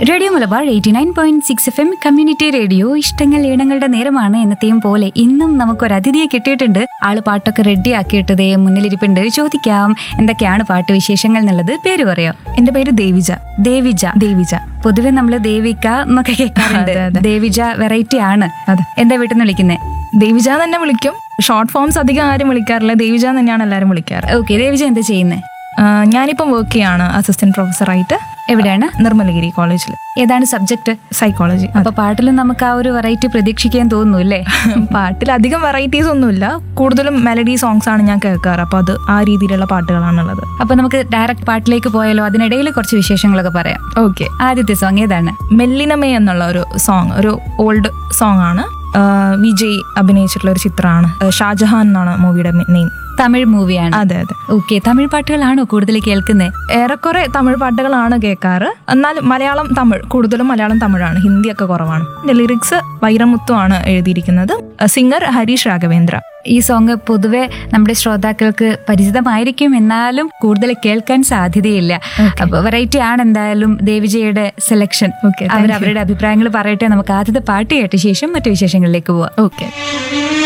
Radio Malabar eighty nine point six F M community radio ഇഷ്ടങ്ങൾ ഈണങ്ങളുടെ നേരമാണ് എന്നത്തെയും പോലെ ഇന്നും നമുക്കൊരു അതിഥിയെ കിട്ടിയിട്ടുണ്ട് ആള് പാട്ടൊക്കെ റെഡി ആക്കിയിട്ടതേ മുന്നിലിരിപ്പുണ്ട് ചോദിക്കാം എന്തൊക്കെയാണ് പാട്ട് വിശേഷങ്ങൾ എന്നുള്ളത് പേര് പറയോ എന്റെ പേര് ദേവിജ ദേവിജ ദേവിജ പൊതുവെ നമ്മള് ദേവിക എന്നൊക്കെ കേൾക്കാറുണ്ട് അതെ, അതെ. ദേവിജ വെറൈറ്റി ആണ് അതെ. എന്താ വീട്ടിൽ നിന്ന് വിളിക്കുന്നത് ദേവിജ എന്ന് തന്നെ വിളിക്കും ഷോർട്ട് ഫോംസ് അധികം ആരും വിളിക്കാറില്ല ദേവിജ എന്ന് തന്നെയാണ് എല്ലാവരും വിളിക്കാറ് ഓക്കെ ദേവിജ എന്താ ചെയ്യുന്നത് ആ, ഞാനിപ്പം വർക്ക് ചെയ്യാണ് അസിസ്റ്റന്റ് പ്രൊഫസറായിട്ട് എവിടെയാണ് നിർമ്മലഗിരി കോളേജിൽ ഏതാണ് സബ്ജക്ട് സൈക്കോളജി അപ്പൊ പാട്ടിലും നമുക്ക് ആ ഒരു വെറൈറ്റി പ്രതീക്ഷിക്കാൻ തോന്നുന്നു അല്ലേ പാട്ടിൽ അധികം വെറൈറ്റീസ് ഒന്നുമില്ല കൂടുതലും മെലഡി സോങ്സ് ആണ് ഞാൻ കേൾക്കാറ് അപ്പോൾ അത് ആ രീതിയിലുള്ള പാട്ടുകളാണുള്ളത് അപ്പൊ നമുക്ക് ഡയറക്റ്റ് പാട്ടിലേക്ക് പോയാലോ അതിനിടയിൽ കുറച്ച് വിശേഷങ്ങളൊക്കെ പറയാം ഓക്കെ ആദ്യത്തെ സോങ് ഏതാണ് മെല്ലിനമേ എന്നുള്ള ഒരു സോങ് ഒരു ഓൾഡ് സോങ് ആണ് ആ, വിജയ് അഭിനയിച്ചിട്ടുള്ള ഒരു ചിത്രമാണ് ആ, ഷാജഹാൻ എന്നാണ് മൂവിയുടെ നെയിം തമിഴ് മൂവിയാണ് അതെ അതെ ഓക്കെ തമിഴ് പാട്ടുകളാണോ കൂടുതൽ കേൾക്കുന്നത് ഏറെക്കുറെ തമിഴ് പാട്ടുകളാണ് കേൾക്കാറ് എന്നാൽ മലയാളം തമിഴ് കൂടുതലും മലയാളം തമിഴാണ് ഹിന്ദിയൊക്കെ കുറവാണ് ഇതിന്റെ ലിറിക്സ് വൈരമുത്തു ആണ് എഴുതിയിരിക്കുന്നത് സിംഗർ ഹരീഷ് രാഘവേന്ദ്ര ഈ സോങ് പൊതുവെ നമ്മുടെ ശ്രോതാക്കൾക്ക് പരിചിതമായിരിക്കും എന്നാലും കൂടുതൽ കേൾക്കാൻ സാധ്യതയില്ല അപ്പൊ വെറൈറ്റി ആണ് എന്തായാലും ദേവിജയുടെ സെലക്ഷൻ Okay, thank അവർ you. അവരുടെ അഭിപ്രായങ്ങൾ പറയട്ടെ നമുക്ക് ആദ്യത്തെ പാട്ട് കേട്ട ശേഷം മറ്റു വിശേഷങ്ങളിലേക്ക് പോവാം ഓക്കെ